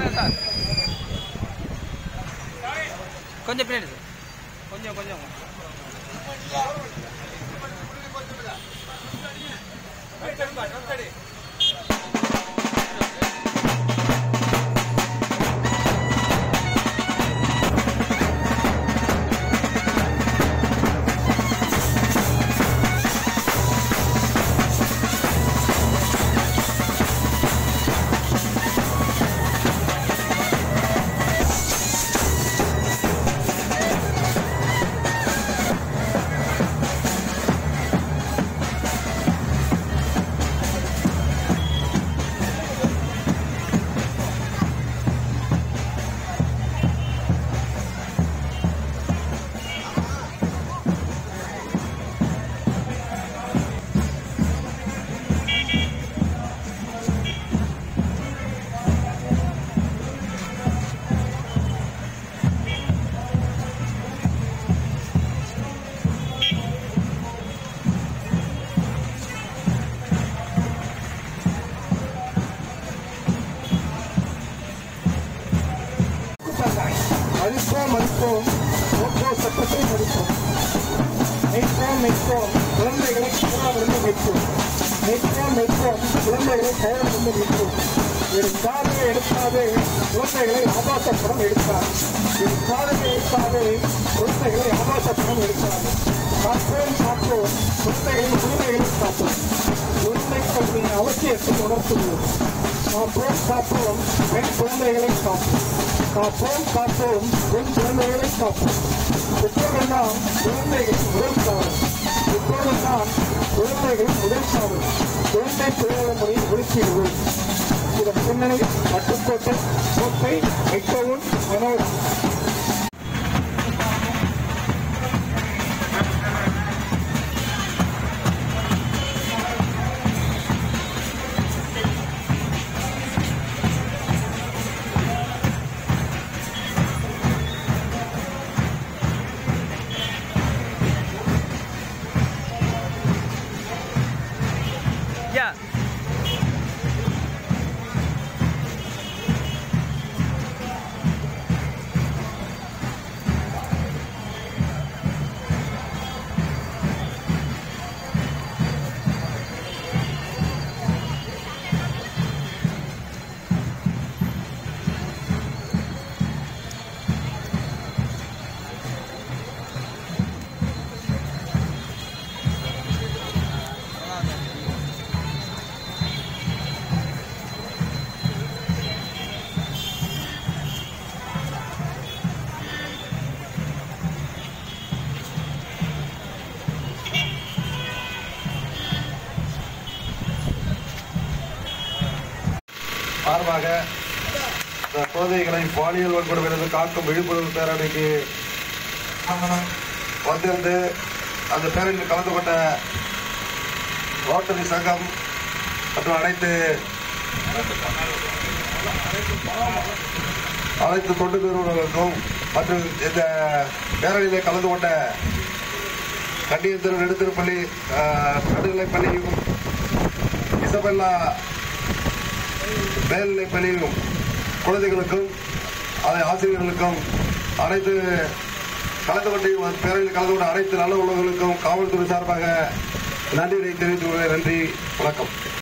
பாருங்க சார் கொஞ்சம் பின்னாடி சார் கொஞ்சம் கொஞ்சம் மதிப்போம் மதிப்போம் ஓப்போ சட்டத்தை மதிப்போம் மெய்ப்போம் மெய்ப்போம் குழந்தைகளை கவராவிருந்து வைப்போம் மெய்ப்போம் மெய்ப்போம் குழந்தைகளை கவராவிருந்து வைப்போம் எடுக்காதே எடுக்காதே குழந்தைகளை ஆபாசப்படம் எடுக்காது எடுக்காதே எடுக்காதே குழந்தைகளை ஆபாசப்படம் எடுக்காது காப்போம் காப்போம் குழந்தைகளின் உரிமைகளை காப்போம் குழந்தை கல்வியின் அவசியத்தை உணர்த்துவோம் காப்போம் காப்போம் பெண் குழந்தைகளை காப்போம் காப்போம் காப்போம் பெண் குழந்தைகளை காப்போம் இப்போதெல்லாம் குழந்தைகளின் முதல் காவல் இப்போதெல்லாம் குழந்தைகளின் முதல் காவல் குழந்தை தொழிலாளர் முறையை ஒதுக்கிடுவோம் இதன் பின்னணி பட்டுக்கோட்டை கோட்டை வைக்கவும் மனோரா யா சார்பாக இந்த குழந்தைகளை பாலியல் வன்கொடுமையிலிருந்து காக்கும் விழிப்புணர்வு பேரணிக்கு வந்திருந்து அந்த பேரணியில் கலந்து கொண்ட ரோட்டரி சங்கம் மற்றும் அனைத்து அனைத்து தொண்டு நிறுவனங்களுக்கும் மற்றும் இந்த பேரணியிலே கலந்து கொண்ட கண்டியத்திரு நெடுத்திருப்பள்ளி நடுநிலைப் பள்ளியும் இசபெல்லா மேல்நிலைப் பள்ளியிலும் குழந்தைகளுக்கும் அதை ஆசிரியர்களுக்கும் அனைத்து கலந்து கொண்டு பேரணியில் கலந்து கொண்ட அனைத்து நல்ல உள்ளவர்களுக்கும் காவல்துறை சார்பாக நன்றியை தெரிவித்துக் கொள்கிறேன் நன்றி வணக்கம்